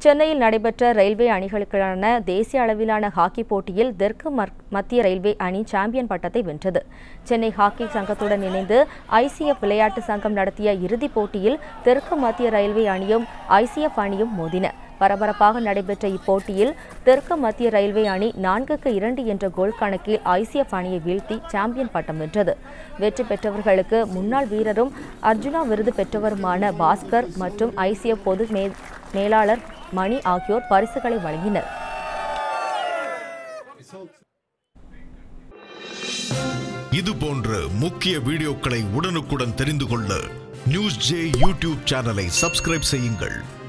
சென்னையில் நடைபெற்ற ரயில்வே அணிகளுக்கான தேசிய அளவிலான ஹாக்கி போட்டியில் தெற்கு மர்- மத்திய ரயில்வே அணி சாம்பியன் பட்டத்தை வென்றது சென்னை ஹாக்கி சங்கத்துடன் இணைந்து ஐசிஎஃப் விளையாட்டு சங்கம் நடத்திய இறுதிப் போட்டியில் தெற்கு மத்திய ரயில்வே அணியும் ஐசிஎஃப் அணியும் மோதின பரபரப்பாக நடைபெற்ற இப்போட்டியில் தெற்கு மத்திய ரயில்வே அணி நான்குக்கு இரண்டு என்ற கோல் கணக்கில் ஐசிஎஃப் அணியை வீழ்த்தி சாம்பியன் பட்டம் வென்றது வெற்றி பெற்றவர்களுக்கு முன்னாள் வீரரும் அர்ஜுனா விருது பெற்றவருமான பாஸ்கர் மற்றும் ஐசிஎஃப் பொது மே மேலாளர் மணி ஆகியோர் பரிசுகளை வழங்கினர் இது போன்ற முக்கிய வீடியோக்களை உடனுக்குடன் தெரிந்து கொள்ள நியூஸ் ஜே யூடியூப் சேனலை சப்ஸ்கிரைப் செய்யுங்கள்